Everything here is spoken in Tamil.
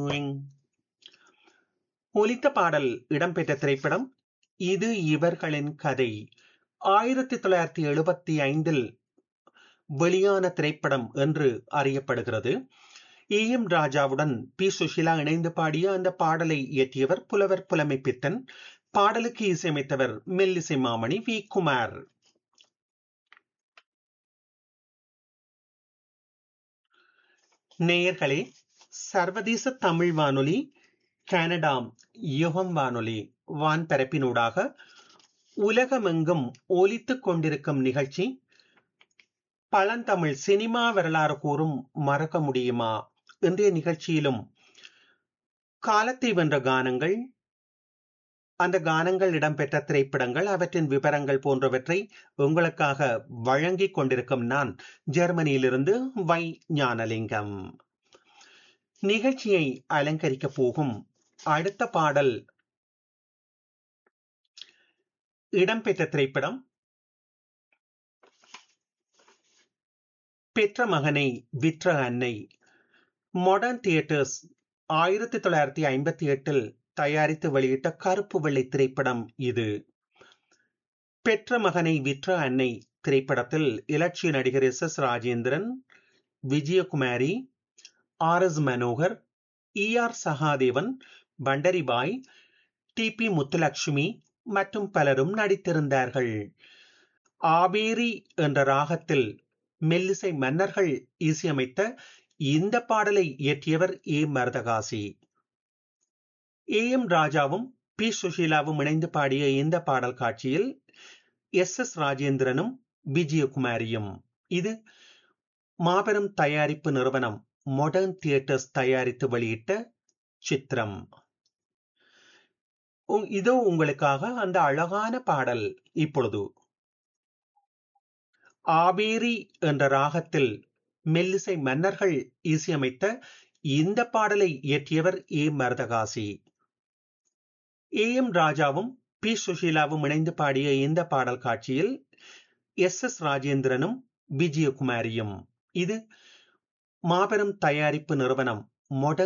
டுயிங் ஒலித்த பாடல் இடம்பெற்ற திரைப்படம் இது இவர்களின் கதை ஆயிரத்தி தொள்ளாயிரத்தி எழுபத்தி ஐந்தில் வெளியான திரைப்படம் என்று அறியப்படுகிறது ஏ எம் ராஜாவுடன் பி சுஷிலா இணைந்து பாடிய அந்த பாடலை இயற்றியவர் புலவர் புலமை பித்தன் பாடலுக்கு இசையமைத்தவர் மெல்லிசை மாமணி வி குமார் நேயர்களே சர்வதேச தமிழ் வானொலி கனடா யுகம் வானொலி வான்பரப்பினூடாக உலகமெங்கும் ஒலித்துக் கொண்டிருக்கும் நிகழ்ச்சி பழந்தமிழ் சினிமா வரலாறு கூறும் மறக்க முடியுமா இன்றைய நிகழ்ச்சியிலும் காலத்தை வென்ற கானங்கள் அந்த கானங்கள் இடம்பெற்ற திரைப்படங்கள் அவற்றின் விவரங்கள் போன்றவற்றை உங்களுக்காக வழங்கிக் கொண்டிருக்கும் நான் ஜெர்மனியிலிருந்து வை ஞானலிங்கம் நிகழ்ச்சியை அலங்கரிக்க போகும் அடுத்த பாடல் இடம்பெற்ற திரைப்படம் பெற்ற மகனை விற்ற அன்னை மாடர்ன் தியேட்டர்ஸ் ஆயிரத்தி தொள்ளாயிரத்தி ஐம்பத்தி எட்டில் தயாரித்து வெளியிட்ட கருப்பு வெள்ளை திரைப்படம் இது பெற்ற மகனை விற்ற அன்னை திரைப்படத்தில் இலட்சிய நடிகர் S S Rajendran Vijayakumari R S Manohar E R Sahadevan Pandaribai T P Muthulakshmi மற்றும் பலரும் நடித்திருந்தார்கள் ஆபேரி என்ற ராகத்தில் மெல்லிசை மன்னர்கள் இசையமைத்த இந்த பாடலை இயற்றியவர் ஏ மருதகாசி ஏ எம் ராஜாவும் பி சுஷீலாவும் இணைந்து பாடிய இந்த பாடல் காட்சியில் எஸ் எஸ் ராஜேந்திரனும் விஜயகுமாரியும் இது மாபெரும் தயாரிப்பு நிறுவனம் மாடர்ன் தியேட்டர்ஸ் தயாரித்து வெளியிட்ட சித்திரம் இதோ உங்களுக்காக அந்த அழகான பாடல் இப்பொழுது ஆபேரி என்ற ராகத்தில் மெல்லிசை மன்னர்கள் இசையமைத்த இந்த பாடலை இயற்றியவர் ஏ மருதகாசி ஏ எம் ராஜாவும் பி சுஷீலாவும் இணைந்து பாடிய இந்த பாடல் காட்சியில் எஸ் எஸ் ராஜேந்திரனும் விஜயகுமாரியும் இது மாபெரும் தயாரிப்பு நிறுவனம் மொடர்ன்